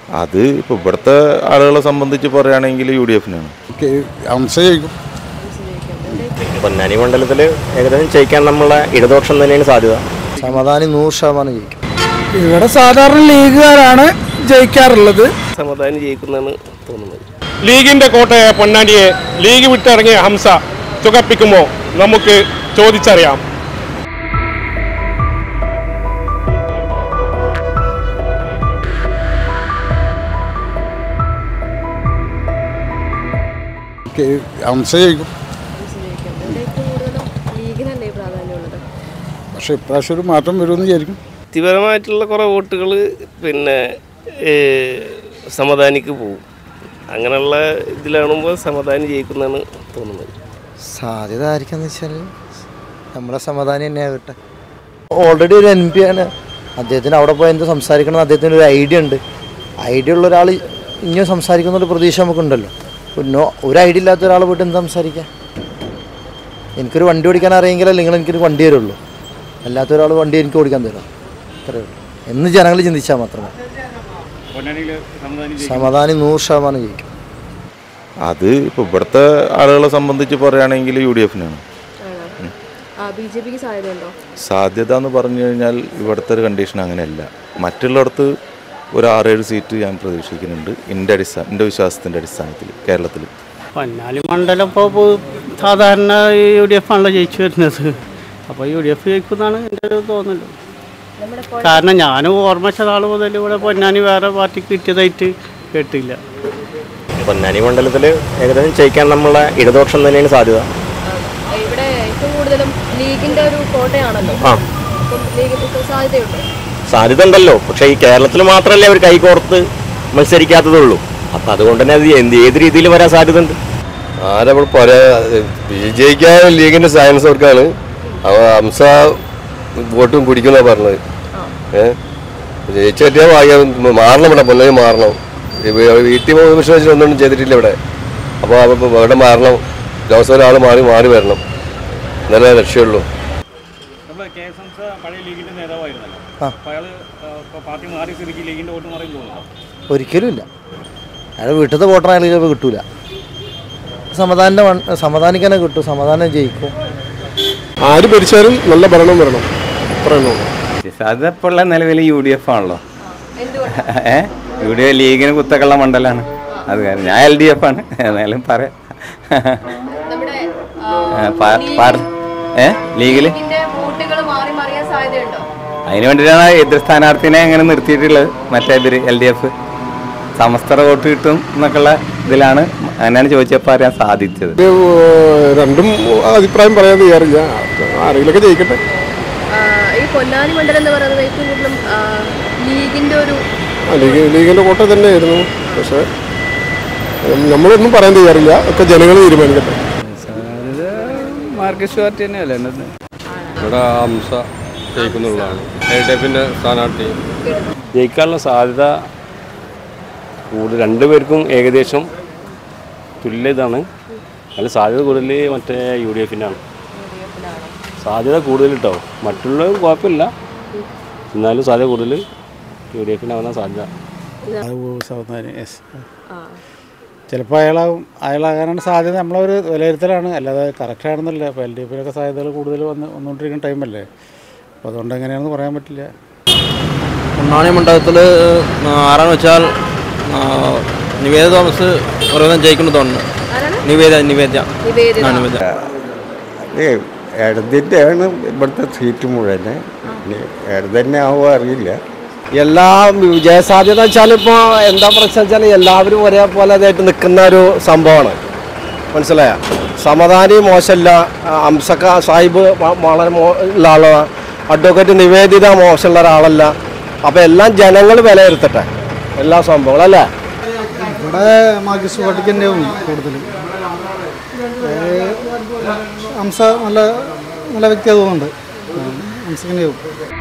അത് ഇപ്പോൾ ഇവിടുത്തെ ആളുകളെ സംബന്ധിച്ച് പറയുകയാണെങ്കിൽ യു ഡി എഫിനാണ് അംശ ജയിക്കും പൊന്നാനി മണ്ഡലത്തിൽ ഏകദേശം ജയിക്കാൻ നമ്മളെ ഇടതുപക്ഷം തന്നെയാണ് സാധ്യത സമാധാനം നൂറ് ശതമാനം ജയിക്കും ഇവിടെ സാധാരണ ലീഗുകാരാണ് ജയിക്കാറുള്ളത് സമാധാനം ജയിക്കുന്നതാണ് തോന്നുന്നത് ലീഗിന്റെ കോട്ടയായ പൊന്നാനിയെ ലീഗ് വിട്ടിറങ്ങിയ ഹംസ തുകപ്പിക്കുമോ നമുക്ക് ചോദിച്ചറിയാം അംശ ജയിക്കും ഇവിടെ ഏറ്റവും കൂടുതലും ലീഗിനല്ലേ പ്രാധാന്യമുള്ളത് പക്ഷെ ഇപ്രാവശ്യം ഒരു മാറ്റം വരുമെന്ന് വിചാരിക്കും വ്യക്തിപരമായിട്ടുള്ള കുറേ വോട്ടുകൾ പിന്നെ ഏഹ്, സമാധാനിക്ക് പോകും അങ്ങനെയുള്ള ഇതിലാണുമ്പോൾ സമാധാനം ജയിക്കുന്നതാണ് തോന്നുന്നത് സാധ്യത ആയിരിക്കാന്ന് വെച്ചാൽ നമ്മളെ സമാധാനം തന്നെയാണ് കിട്ടെ ഓൾറെഡി ഒരു എം പി ആണ് അദ്ദേഹത്തിന് അവിടെ പോയി എന്ത് സംസാരിക്കണം എന്ന് അദ്ദേഹത്തിന് ഒരു ഐഡിയ ഉണ്ട് ഐഡിയ ഉള്ള ഒരാൾ ഇങ്ങനെ സംസാരിക്കുന്ന ഒരു പ്രതീക്ഷ നമുക്കുണ്ടല്ലോ നോ ഒരു ഐഡിയ ഇല്ലാത്ത ഒരാൾ പോയിട്ട് എന്ത് സംസാരിക്കാം എനിക്കൊരു വണ്ടി ഓടിക്കാൻ അറിയെങ്കിലല്ലേ നിങ്ങൾ എനിക്കൊരു വണ്ടി തരുള്ളൂ അല്ലാത്ത ഒരാൾ വണ്ടി എനിക്ക് ഓടിക്കാൻ തരാം അത്രേ ഉള്ളൂ എന്ന് ജനങ്ങൾ ചിന്തിച്ചാൽ മാത്രമേ സമാധാനം നൂറ് ശതമാനം ജയിക്കും അത് ഇപ്പോൾ ഇവിടുത്തെ ആളുകളെ സംബന്ധിച്ച് പറയുകയാണെങ്കിൽ യു ഡി എഫിനാണ് ആണോ ബി ജെ പിക്ക് സാധ്യതയുണ്ടോ സാധ്യത എന്ന് പറഞ്ഞു കഴിഞ്ഞാൽ ഇവിടുത്തെ ഒരു കണ്ടീഷൻ അങ്ങനെയല്ല മറ്റുള്ളിടത്ത് ഒരു ആറേഴ് സീറ്റ് ഞാൻ പ്രതീക്ഷിക്കുന്നുണ്ട് എൻ്റെ അടിസ്ഥാന എൻ്റെ വിശ്വാസത്തിൻ്റെ അടിസ്ഥാനത്തിൽ കേരളത്തിൽ പൊന്നാനി മണ്ഡലം ഇപ്പോൾ സാധാരണ യു ഡി എഫ് ആണല്ലോ ജയിച്ചു വരുന്നത് അപ്പോൾ യു ഡി എഫ് ജയിക്കുമെന്നാണ് എൻ്റെ ഒരു തോന്നല് കാരണം ഞാൻ ഓർമ്മ വെച്ച നാൾ മുതൽ ഇവിടെ പൊന്നാനി വേറെ പാർട്ടിക്ക് കിട്ടിയതായിട്ട് കേട്ടില്ല പൊന്നാനി മണ്ഡലത്തിൽ ഏകദേശം ജയിക്കാൻ നമ്മളെ ഇടതുപക്ഷം തന്നെയാണ് സാധ്യത ഇവിടെ ഏറ്റവും കൂടുതലും ലീഗിന്റെ ഒരു കോട്ടയാണല്ലോ ആ. അപ്പം ലീഗിന് സാധ്യതയുണ്ടോ സാധ്യത ഉണ്ടല്ലോ പക്ഷേ ഈ കേരളത്തിൽ മാത്രമല്ലേ അവർ കൈകോർത്ത് മത്സരിക്കാത്തതുള്ളൂ അപ്പം അതുകൊണ്ട് തന്നെ അത് എന്ത് ഏത് രീതിയിൽ വരാൻ സാധ്യത ഉണ്ട് ആരാ ഇവിടെ പറയാ വിജയിക്കാൻ ലീഗിന്റെ സയൻസ് അവർക്കാണ് അവ ഹംസ വോട്ടും പിടിക്കുന്ന പറഞ്ഞത് ഏഹ് ജയിച്ചു പറ്റിയാൽ ഭാഗ്യം മാറണം ഇവിടെ പൊന്നേ മാറണം ഈ വീ- വീട്ടിൽ പോകുന്ന വിശ്വസിച്ച് ഒന്നും ചെയ്തിട്ടില്ല ഇവിടെ അപ്പോൾ അപ്പോൾ ഇവിടെ മാറണം ലോക്സഭ ആൾ മാറി മാറി വരണം എന്നാലേ രക്ഷയുള്ളൂ നമ്മുടെ കെ എസ് ഹംസ പഴയ ലീഗിന്റെ നേതാവായിരുന്നല്ലോ ആ. അപ്പോൾ അയാൾ പാർട്ടി മാറി സ്ഥിതിക്ക് ലീഗിന്റെ വോട്ട് മാറി തോന്നുന്നു ഒരിക്കലും ഇല്ല അയാൾ വീട്ടിലത്തെ വോട്ടർ അയാൾ ചിലപ്പോൾ കിട്ടൂല സമാധാനം സമാധാനിക്കാനേ കിട്ടും സമാധാനം ജയിക്കും ആര് ഭരിച്ചാലും നല്ല ഭരണം വരണം അത്രയുള്ളൂ സാധ്യത ഇപ്പോൾ ഉള്ള നിലവിൽ യു ഡി എഫ് ആണല്ലോ എന്തുകൊണ്ട് ഏ യു ഡി എഫ് ലീഗിന് കുത്തക്കുള്ള മണ്ഡലമാണ് അത് കാരണം ഞാൻ എൽ ഡി എഫ് ആണ് എന്നാലും പറയാം നമ്മുടെ ഏ, പാ- പാർ- ഏ ലീഗില് ലീഗിന്റെ വോട്ടുകൾ മാറി മറിയാൻ സാധ്യതയുണ്ടോ അതിന് വേണ്ടിയിട്ടാണ് എതിർ സ്ഥാനാർത്ഥിനെ അങ്ങനെ നിർത്തിയിട്ടുള്ളത് മറ്റേ ഇവര് എൽ ഡി എഫ് സമസ്തര വോട്ട് കിട്ടും എന്നൊക്കെയുള്ള ഇതിലാണ് അങ്ങനെയാണ് ചോദിച്ചപ്പോൾ അറിയാൻ സാധിച്ചത് രണ്ടും അഭിപ്രായം പറയാൻ തയ്യാറില്ല ആരെങ്കിലൊക്കെ ജയിക്കട്ടെ ആ, ഈ പൊന്നാനി മണ്ഡലം എന്ന് പറയുന്നത് ഏറ്റവും കൂടുതലും ആ, ലീഗിന്റെ ഒരു ആ, ലീഗ് ലീഗിന്റെ കോട്ട തന്നെയായിരുന്നു പക്ഷേ നമ്മളൊന്നും പറയാൻ തയ്യാറില്ല ഒക്കെ ജനങ്ങൾ തീരുമാനിക്കട്ടെ മാർക്സിസ്റ്റ് പാർട്ടി തന്നെയല്ലേ ഇവിടെ ഹംസ ജയിക്കുന്നുള്ളതാണ് എൽ ഡി എഫിന്റെ സ്ഥാനാർത്ഥി ജയിക്കാനുള്ള സാധ്യത കൂടുതൽ രണ്ടുപേർക്കും ഏകദേശം തുല്യ ഇതാണ് അതിൽ സാധ്യത കൂടുതൽ മറ്റേ യു ഡി എഫിനാണ് സാധ്യത കൂടുതൽ കേട്ടോ മറ്റുള്ളവർ കുഴപ്പമില്ല എന്നാലും സാധ്യത കൂടുതൽ യു ഡി എഫിനാവുന്ന സാധ്യത ആ, ചിലപ്പോൾ അയാളാവും അയാളാകാനാണ് സാധ്യത നമ്മളൊരു വിലയിരുത്തലാണ് അല്ലാതെ കറക്റ്റ് ആണെന്നല്ല ഇപ്പോൾ എൽ ഡി എഫിലൊക്കെ സാധ്യതകൾ കൂടുതൽ വന്ന് വന്നുകൊണ്ടിരിക്കുന്ന ടൈമല്ലേ അപ്പോൾ അതുകൊണ്ട് എങ്ങനെയാണെന്ന് പറയാൻ പറ്റില്ല പൊന്നാണി മണ്ഡലത്തിൽ ആരാന്ന് വെച്ചാൽ നിവേദ തോമസ് പറയുന്നത് ജയിക്കുന്നു തോന്നുന്നു ആരാണ് നിവേദ നിവേദ്യ നിവേദിത നിവേദ്യ ഇടതിൻ്റെയാണ് ഇവിടുത്തെ സീറ്റ് മുഴുവൻ ഇടത് തന്നെ ആവുമോ അറിയില്ല എല്ലാ വിജയസാധ്യത വെച്ചാൽ ഇപ്പോൾ എന്താ പ്രശ്നം വെച്ചാൽ എല്ലാവരും ഒരേപോലെ അതായിട്ട് നിൽക്കുന്ന ഒരു സംഭവമാണ് മനസ്സിലായ സമതാനി മോശമല്ല അംസക്ക സാഹിബ് വ- വളരെ മോ ഉള്ള ആളാണ് അഡ്വക്കേറ്റ് നിവേദിത മോശമുള്ള ഒരാളല്ല അപ്പോൾ എല്ലാം ജനങ്ങൾ വിലയിരുത്തട്ടെ എല്ലാ സംഭവങ്ങളും അല്ലേ ഇവിടെ മാർക്സിസ്റ്റ് പാർട്ടിക്ക് തന്നെയാവും കൂടുതൽ ഹംസ നല്ല നല്ല വ്യക്തിയാ തോന്നുന്നുണ്ട് ഹംസക്ക് തന്നെയാവും